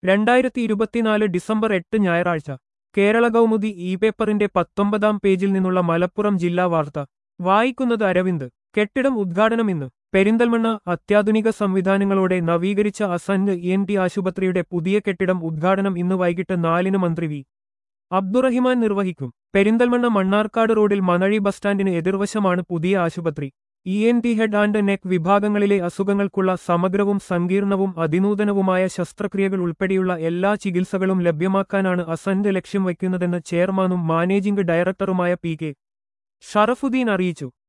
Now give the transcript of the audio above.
രണ്ടായിരത്തി ഇരുപത്തിനാല് ഡിസംബർ എട്ട് ഞായറാഴ്ച കേരള കൗമുദി ഇ പേപ്പറിന്റെ പത്തൊമ്പതാം പേജിൽ നിന്നുള്ള മലപ്പുറം ജില്ലാ വാർത്ത വായിക്കുന്നത് അരവിന്ദ് കെട്ടിടം ഉദ്ഘാടനം ഇന്ന് പെരിന്തൽമണ്ണ അത്യാധുനിക സംവിധാനങ്ങളോടെ നവീകരിച്ച അസന്റ് ഇ എൻ ടി ആശുപത്രിയുടെ പുതിയ കെട്ടിടം ഉദ്ഘാടനം ഇന്ന് വൈകിട്ട് നാലിന് മന്ത്രി വി അബ്ദുറഹിമാൻ നിർവഹിക്കും പെരിന്തൽമണ്ണ മണ്ണാർക്കാട് റോഡിൽ മനഴി ബസ് സ്റ്റാൻഡിന് എതിർവശമാണ് പുതിയ ആശുപത്രി E N T head and neck വിഭാഗങ്ങളിലെ അസുഖങ്ങൾക്കുള്ള സമഗ്രവും സങ്കീർണവും അതിനൂതനവുമായ ശസ്ത്രക്രിയകൾ ഉൾപ്പെടെയുള്ള എല്ലാ ചികിത്സകളും ലഭ്യമാക്കാനാണ് അസന്റ് ലക്ഷ്യം വയ്ക്കുന്നതെന്ന് ചെയർമാനും മാനേജിംഗ് ഡയറക്ടറുമായ പി കെ ഷറഫുദ്ദീൻ അറിയിച്ചു